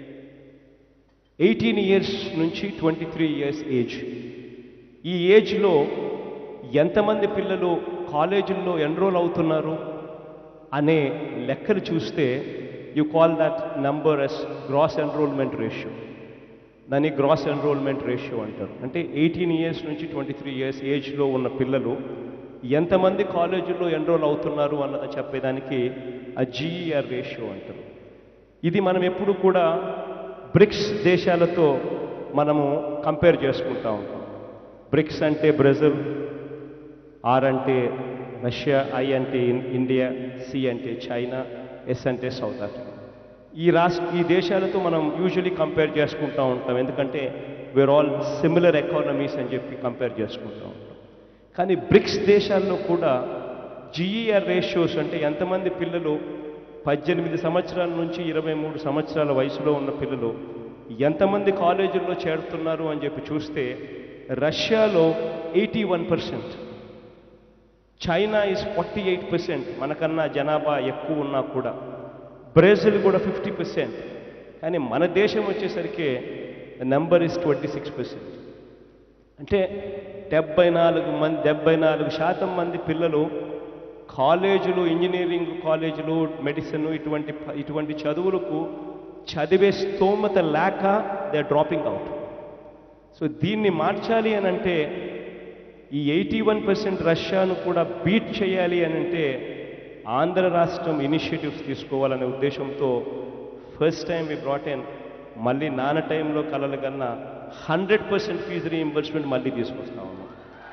ఎయిటీన్ ఇయర్స్ నుంచి ట్వంటీ త్రీ ఇయర్స్ ఏజ్ ఈ ఏజ్లో ఎంతమంది పిల్లలు కాలేజీల్లో ఎన్రోల్ అవుతున్నారు అనే లెక్కలు చూస్తే you call that number as gross enrolment ratio దాన్ని గ్రాస్ ఎన్రోల్మెంట్ రేషియో అంటారు అంటే ఎయిటీన్ ఇయర్స్ నుంచి ట్వంటీ త్రీ ఇయర్స్ ఏజ్లో ఉన్న పిల్లలు ఎంతమంది కాలేజీల్లో ఎన్రోల్ అవుతున్నారు అన్నది చెప్పేదానికి ఆ జీఈఆర్ రేషియో అంటారు ఇది మనం ఎప్పుడు కూడా బ్రిక్స్ దేశాలతో మనము కంపేర్ చేసుకుంటా ఉంటాం బ్రిక్స్ అంటే బ్రెజిల్ ఆర్ అంటే రష్యా ఐ అంటే ఇన్- ఇండియా సి అంటే చైనా ఎస్ అంటే సౌత్ ఆఫ్రికా ఈ రాష్ట్ర ఈ దేశాలతో మనం యూజువలీ కంపేర్ చేసుకుంటూ ఉంటాం ఎందుకంటే వేర్ ఆల్ సిమిలర్ ఎకానమీస్ అని చెప్పి కంపేర్ చేసుకుంటూ ఉంటాం కానీ బ్రిక్స్ దేశాల్లో కూడా జీఈఆర్ రేషియోస్ అంటే ఎంతమంది పిల్లలు పద్దెనిమిది సంవత్సరాల నుంచి ఇరవై మూడు సంవత్సరాల వయసులో ఉన్న పిల్లలు ఎంతమంది కాలేజీల్లో చేరుతున్నారు అని చెప్పి చూస్తే రష్యాలో eighty one percent China is forty eight percent మనకన్నా జనాభా ఎక్కువ ఉన్నా కూడా బ్రెజిల్ కూడా ఫిఫ్టీ పర్సెంట్ కానీ మన దేశం వచ్చేసరికి number is twenty six percent అంటే డెబ్బై నాలుగు మంది డెబ్బై నాలుగు శాతం మంది పిల్లలు కాలేజీలు ఇంజనీరింగ్ కాలేజీలు మెడిసిన్ ఇటువంటి ప- ఇటువంటి చదువులకు చదివే స్తోమత లేక దే డ్రాపింగ్ అవుట్ సో దీన్ని మార్చాలి అని అంటే ఈ ఎయిటీ వన్ పర్సెంట్ రష్యాను కూడా బీట్ చేయాలి అని అంటే ఆంధ్ర రాష్ట్రం ఇనిషియేటివ్స్ తీసుకోవాలనే ఉద్దేశంతో first time we brought in మళ్ళీ నాన్న టైంలో కలలు కన్నా హండ్రెడ్ పర్సెంట్ ఫీజు రీఇంబర్స్మెంట్ మళ్ళీ తీసుకొస్తా ఉన్నాం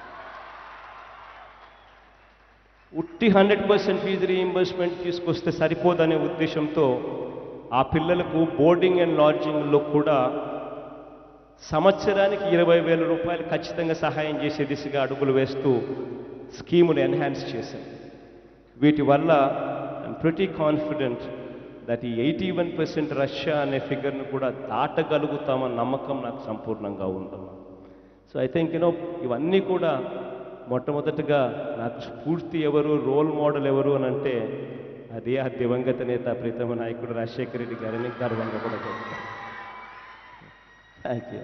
ఉట్టి హండ్రెడ్ పర్సెంట్ ఫీజు రీఇంబర్స్మెంట్ తీసుకొస్తే సరిపోదనే ఉద్దేశంతో ఆ పిల్లలకు బోర్డింగ్ అండ్ లాడ్జింగ్లో కూడా సంవత్సరానికి ఇరవై వేల రూపాయలు ఖచ్చితంగా సహాయం చేసే దిశగా అడుగులు వేస్తూ స్కీమును ఎన్హాన్స్ చేశాం వీటి వల్ల ఐమ్ ప్రిటీ కాన్ఫిడెంట్ దట్ ఈ ఎయిటీ వన్ పర్సెంట్ రష్యా అనే ఫిగర్ను కూడా దాటగలుగుతామన్న నమ్మకం నాకు సంపూర్ణంగా ఉందమ్మా సో ఐ థింక్ యూనో ఇవన్నీ కూడా మొట్టమొదటిగా నాకు స్ఫూర్తి ఎవరు రోల్ మోడల్ ఎవరు అని అంటే అదే ఆ దివంగత నేత ప్రీతమ నాయకుడు రాజశేఖర రెడ్డి గారిని గర్వంగా కూడా చెప్తాను thank you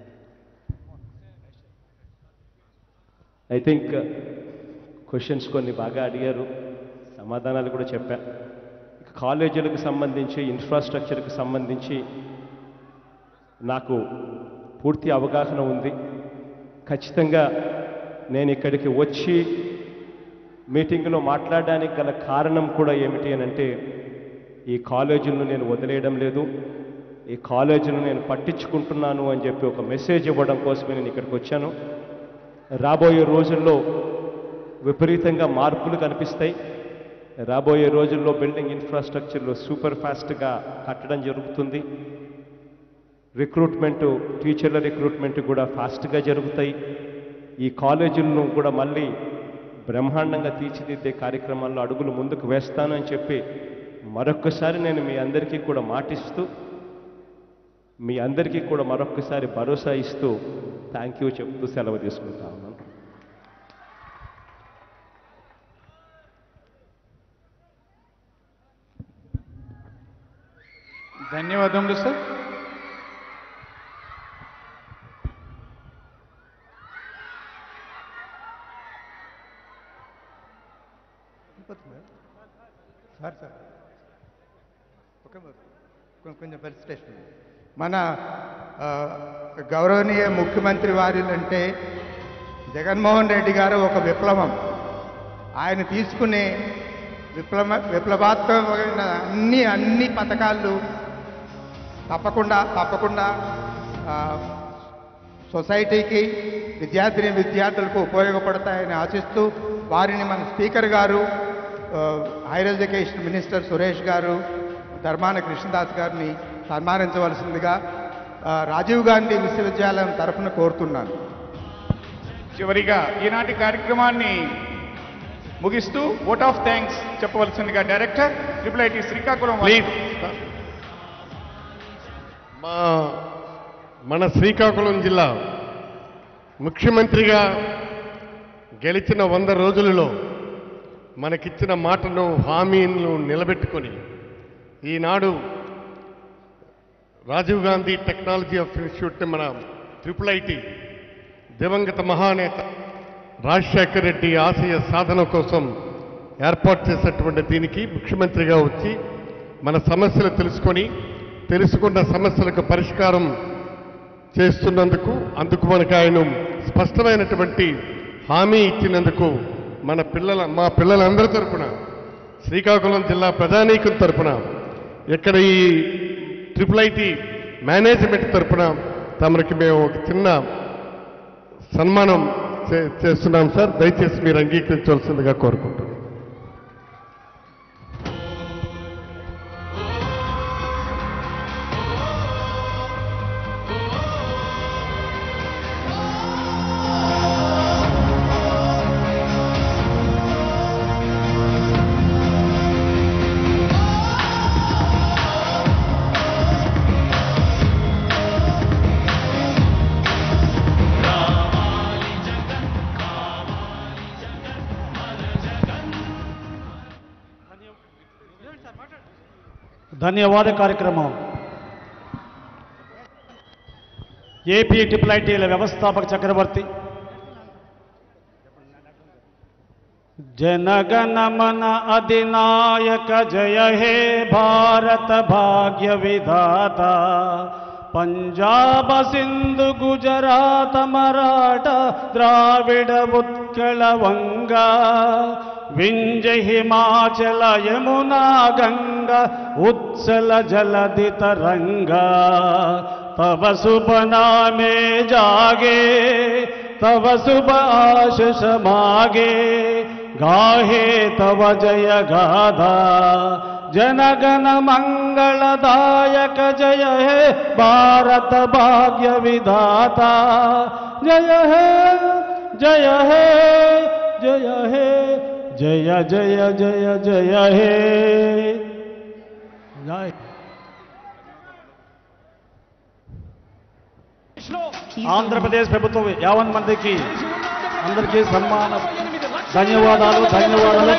I think questions కొన్ని బాగా అడిగారు సమాధానాలు కూడా చెప్పా ఇక కాలేజీలకు సంబంధించి ఇన్ఫ్రాస్ట్రక్చర్కి సంబంధించి నాకు పూర్తి అవగాహన ఉంది ఖచ్చితంగా నేను ఇక్కడికి వచ్చి మీటింగ్లో మాట్లాడడానికి గల కారణం కూడా ఏమిటి అని అంటే ఈ కాలేజీలను నేను వదిలేయడం లేదు ఈ కాలేజీను నేను పట్టించుకుంటున్నాను అని చెప్పి ఒక మెసేజ్ ఇవ్వడం కోసమే నేను ఇక్కడికి వచ్చాను రాబోయే రోజుల్లో విపరీతంగా మార్పులు కనిపిస్తాయి రాబోయే రోజుల్లో బిల్డింగ్ ఇన్ఫ్రాస్ట్రక్చర్లో సూపర్ ఫాస్ట్గా కట్టడం జరుగుతుంది రిక్రూట్మెంట్ టీచర్ల రిక్రూట్మెంట్ కూడా ఫాస్ట్గా జరుగుతాయి ఈ కాలేజీలను కూడా మళ్ళీ బ్రహ్మాండంగా తీర్చిదిద్దే కార్యక్రమాల్లో అడుగులు ముందుకు వేస్తాను అని చెప్పి మరొక్కసారి నేను మీ అందరికీ కూడా మాటిస్తూ మీ అందరికీ కూడా మరొక్కసారి భరోసా ఇస్తూ థ్యాంక్ యూ చెప్తూ సెలవు తీసుకుంటా ఉన్నాను ధన్యవాదములు సార్ సార్ సార్ ఒక కొ- కొంచెం పరిస్థితి మన ఆ, గౌరవనీయ ముఖ్యమంత్రి వారి అంటే జగన్మోహన్ రెడ్డి గారు ఒక విప్లవం ఆయన తీసుకునే విప్లవ విప్లవాత్మకమైన అన్ని అన్ని పథకాలు తప్పకుండా తప్పకుండా ఆ, సొసైటీకి విద్యార్థిని విద్యార్థులకు ఉపయోగపడతాయని ఆశిస్తూ వారిని మన స్పీకర్ గారు ఆ, హైయర్ ఎడ్యుకేషన్ మినిస్టర్ సురేష్ గారు ధర్మాన కృష్ణదాస్ గారిని సన్మానించవలసిందిగా ఆ, రాజీవ్ గాంధీ విశ్వవిద్యాలయం తరఫున కోరుతున్నాను చివరిగా ఈనాటి కార్యక్రమాన్ని ముగిస్తూ ఓట్ ఆఫ్ థ్యాంక్స్ చెప్పవలసిందిగా డైరెక్టర్ ట్రిపుల్ ఐటీ శ్రీకాకుళం వారి- మా మన శ్రీకాకుళం జిల్లా ముఖ్యమంత్రిగా గెలిచిన వంద రోజులలో మనకిచ్చిన మాటను హామీలను నిలబెట్టుకొని ఈనాడు Rajiv Gandhi technology of institute మన ట్రిపుల్ ఐటి దివంగత మహానేత రాజశేఖర్ రెడ్డి ఆశయ సాధన కోసం ఏర్పాటు చేసినటువంటి దీనికి ముఖ్యమంత్రిగా వచ్చి మన సమస్యలు తెలుసుకొని తెలుసుకున్న సమస్యలకు పరిష్కారం చేస్తున్నందుకు అందుకు మనకు ఆయన స్పష్టమైనటువంటి హామీ ఇచ్చినందుకు మన పిల్లల మా పిల్లలందరి తరపున శ్రీకాకుళం జిల్లా ప్రజానీకం తరపున ఇక్కడ ఈ ట్రిపుల్ ఐటి మేనేజ్మెంట్ తరపున తమరికి మేము ఒక చిన్న సన్మానం చే- చేస్తున్నాం సార్ దయచేసి మీరు అంగీకరించవలసిందిగా కోరుకుంటున్నాం ధన్యవాద కార్యక్రమం ఏపీ ట్రిపుల్ ఐటీల వ్యవస్థాపక చక్రవర్తి జనగణమన అధినాయక జయ హే భారత భాగ్య విధాత పంజాబ సింధు గుజరాత మరాఠ ద్రావిడ ఉత్కళ వంగా వింజ హిమాచల యమునా గంగ ఉత్సల జలధి తరంగా తవ శుభ నామే జాగే तव शुभ आशिष मागे गाहे तव जय गाधा जनगण मंगलदायक जय हे भारत भाग्य विधाता जय हे जय हे जय हे जय जय जय जय हे जय ఆంధ్రప్రదేశ్ ప్రభుత్వం యావన్ మందికి అందరికీ సన్మానం ధన్యవాదాలు ధన్యవాదాలు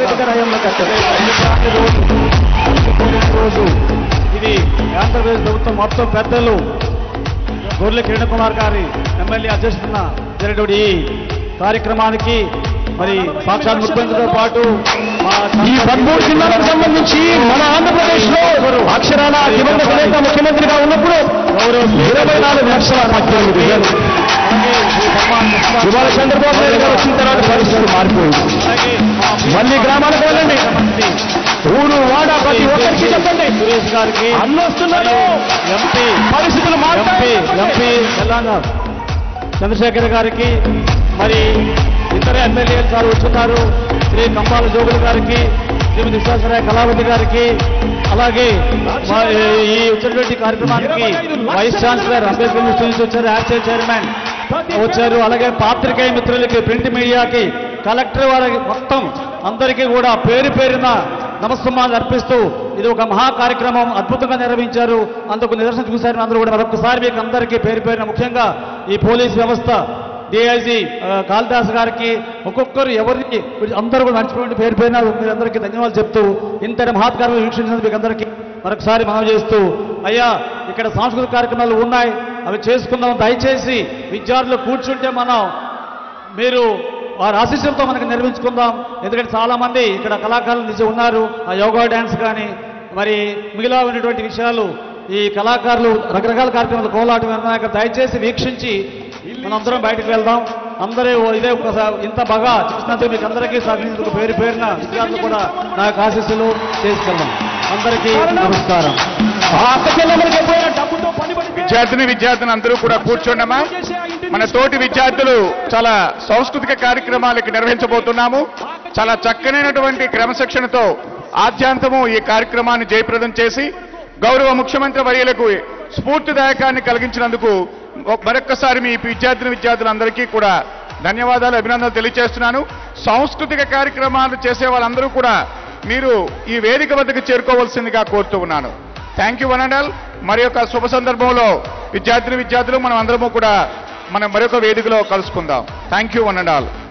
ధన్యవాదాలు రోజు ఇది ఆంధ్రప్రదేశ్ ప్రభుత్వం మొత్తం పెద్దలు గొర్రెల కిరణ్ కుమార్ గారి ఎమ్మెల్యే అధ్యక్షతన జరిగినటువంటి ఈ కార్యక్రమానికి మరి సాక్షాత్ ముఖ్యమంత్రితో పాటు ఈ పదమూడు జిల్లాలకు సంబంధించి మన ఆంధ్రప్రదేశ్ లో అక్షరాల దివంగత నేత ముఖ్యమంత్రిగా ఉన్నప్పుడు ఇరవై నాలుగు లక్షల పద్దెనిమిది వేలు ఇవాళ చంద్రబాబు నాయుడు గారు వచ్చిన తర్వాత పరిస్థితులు మారిపోయింది మళ్ళీ గ్రామాలకు వెళ్ళండి ఊరు వాడ ప్రతి ఒక్కరికి చెప్పండి సురేష్ గారికి అన్నొస్తున్నారు ఎంపీ పరిస్థితులు ఎంపీ ఎంపీ తెలంగాణ చంద్రశేఖర్ గారికి మరి ఇతర ఎమ్మెల్యేలు సార్ వచ్చున్నారు శ్రీ కంబాల జోగులు గారికి శ్రీమతి విశ్వాసరాయ కళావతి గారికి అలాగే మా ఈ వచ్చినటువంటి కార్యక్రమానికి వైస్ ఛాన్సలర్ అంబేద్కర్ యూనివర్సిటీ నుంచి వచ్చారు యాక్చువల్ చైర్మన్ వచ్చారు అలాగే పాత్రికేయ మిత్రులకి ప్రింట్ మీడియాకి కలెక్టర్ వారికి మొత్తం అందరికీ కూడా పేరు పేరున నమస్సమాలు అర్పిస్తూ ఇది ఒక మహా కార్యక్రమం అద్భుతంగా నిర్వహించారు అందుకు నిదర్శనం చూశారు అందరూ కూడా మరొకసారి మీకు అందరికీ పేరు పేరున ముఖ్యంగా ఈ పోలీస్ వ్యవస్థ డిఐజీ కాళిదాస్ గారికి ఒక్కొక్కరు ఎవరిని అందరూ కూడా మర్చిపోయిన పేరు పైన మీరందరికీ ధన్యవాదాలు చెప్తూ ఇంతటి మహత్కారం వీక్షించినందుకు మీకు అందరికీ మరొకసారి మనం చేస్తూ అయ్యా ఇక్కడ సాంస్కృతిక కార్యక్రమాలు ఉన్నాయి అవి చేసుకుందాం దయచేసి విద్యార్థులు కూర్చుంటే మనం మీరు వారి ఆశీస్సులతో మనకి నిర్మించుకుందాం ఎందుకంటే చాలా మంది ఇక్కడ కళాకారులు నిజం ఉన్నారు ఆ యోగా డ్యాన్స్ కానీ మరి మిగిలిన ఉన్నటువంటి విషయాలు ఈ కళాకారులు రకరకాల కార్యక్రమాలు కోలాటం విన్నాక దయచేసి వీక్షించి మనందరం బయటకు వెళ్దాం అందరూ ఇదే ఒకసారి ఇంత బాగా చూసినందుకు మీకు అందరికీ సహకరించేందుకు పేరు పేరున విద్యార్థులు కూడా నాకు ఆశీస్సులు చేసుకెళ్దాం అందరికీ నమస్కారం విద్యార్థిని విద్యార్థులు అందరూ కూడా కూర్చోండమ్మా మన తోటి విద్యార్థులు చాలా సాంస్కృతిక కార్యక్రమాలకి నిర్వహించబోతున్నాము చాలా చక్కనైనటువంటి క్రమశిక్షణతో ఆద్యాంతము ఈ కార్యక్రమాన్ని జయప్రదం చేసి గౌరవ ముఖ్యమంత్రి వర్యులకు స్ఫూర్తిదాయకాన్ని కలిగించినందుకు మరొక్కసారి మీ విద్యార్థిని విద్యార్థులందరికీ కూడా ధన్యవాదాలు అభినందనలు తెలియజేస్తున్నాను సాంస్కృతిక కార్యక్రమాలు చేసే వాళ్ళందరూ కూడా మీరు ఈ వేదిక వద్దకు చేరుకోవాల్సిందిగా కోరుతూ ఉన్నాను thank you one and all మరి యొక్క శుభ సందర్భంలో విద్యార్థిని విద్యార్థులు మనం అందరము కూడా మనం మరొక వేదికలో కలుసుకుందాం thank you one and all